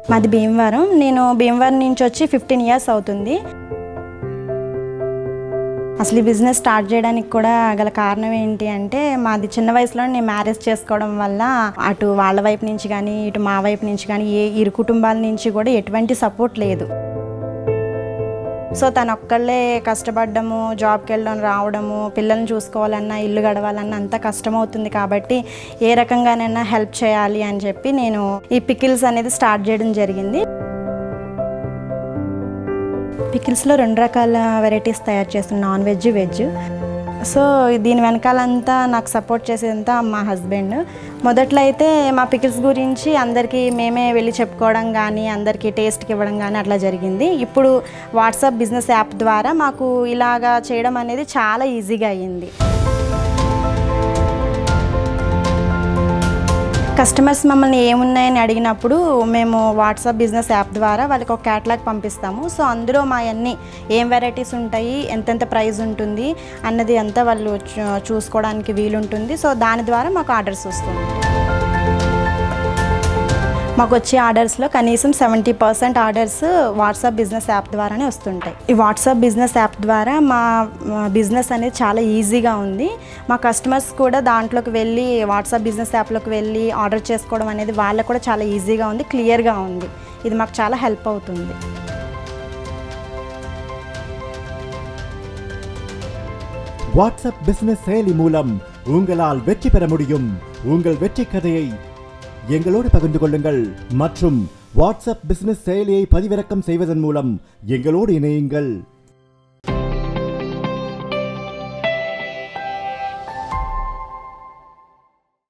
మాది భీమవరం నేను భీమవరం నుంచి వచ్చి ఫిఫ్టీన్ ఇయర్స్ అవుతుంది అసలు ఈ బిజినెస్ స్టార్ట్ చేయడానికి కూడా గల కారణం ఏంటి అంటే మాది చిన్న వయసులో నేను మ్యారేజ్ చేసుకోవడం వల్ల అటు వాళ్ళ వైపు నుంచి కానీ ఇటు మా వైపు నుంచి కానీ ఏ ఇరు కుటుంబాల నుంచి కూడా ఎటువంటి సపోర్ట్ లేదు సో తను ఒక్కళ్ళే కష్టపడ్డము జాబ్కి వెళ్ళడం రావడము పిల్లల్ని చూసుకోవాలన్నా ఇల్లు గడవాలన్నా అంత కష్టమవుతుంది కాబట్టి ఏ రకంగానైనా హెల్ప్ చేయాలి అని చెప్పి నేను ఈ పికిల్స్ అనేది స్టార్ట్ చేయడం జరిగింది పికిల్స్లో రెండు రకాల వెరైటీస్ తయారు చేస్తున్నాను నాన్ వెజ్ వెజ్ సో దీని వెనకాలంతా నాకు సపోర్ట్ చేసేదంతా మా హస్బెండ్ మొదట్లో అయితే మా పికిల్స్ గురించి అందరికీ మేమే వెళ్ళి చెప్పుకోవడం కానీ అందరికీ టేస్ట్కి ఇవ్వడం కానీ అట్లా జరిగింది ఇప్పుడు వాట్సాప్ బిజినెస్ యాప్ ద్వారా మాకు ఇలాగా చేయడం అనేది చాలా ఈజీగా అయ్యింది కస్టమర్స్ మమ్మల్ని ఏమున్నాయని అడిగినప్పుడు మేము వాట్సాప్ బిజినెస్ యాప్ ద్వారా వాళ్ళకి ఒక క్యాటలాగ్ పంపిస్తాము సో అందులో మా అన్ని ఏం వెరైటీస్ ఉంటాయి ఎంతెంత ప్రైస్ ఉంటుంది అన్నది అంతా వాళ్ళు చూ- చూసుకోవడానికి వీలుంటుంది సో దాని ద్వారా మాకు ఆర్డర్స్ వస్తుంది మాకు వచ్చే ఆర్డర్స్లో కనీసం seventy percent orders WhatsApp business app ద్వారానే వస్తుంటాయి ఈ వాట్సాప్ బిజినెస్ యాప్ ద్వారా మా బిజినెస్ అనేది చాలా ఈజీగా ఉంది మా కస్టమర్స్ కూడా దాంట్లోకి వెళ్ళి వాట్సాప్ బిజినెస్ యాప్లోకి వెళ్ళి ఆర్డర్ చేసుకోవడం అనేది వాళ్ళకు కూడా చాలా ఈజీగా ఉంది క్లియర్గా ఉంది ఇది మాకు చాలా హెల్ప్ అవుతుంది வாட்ஸ்அப் பிசினஸ் செயலி மூலம் உங்களால் வெற்றி பெற முடியும் உங்கள் வெற்றி கதையை எங்களோடு பகிர்ந்து கொள்ளுங்கள் மற்றும் வாட்ஸ்அப் பிசினஸ் செயலியை பதிவிறக்கம் செய்வதன் மூலம் எங்களோடு இணையுங்கள்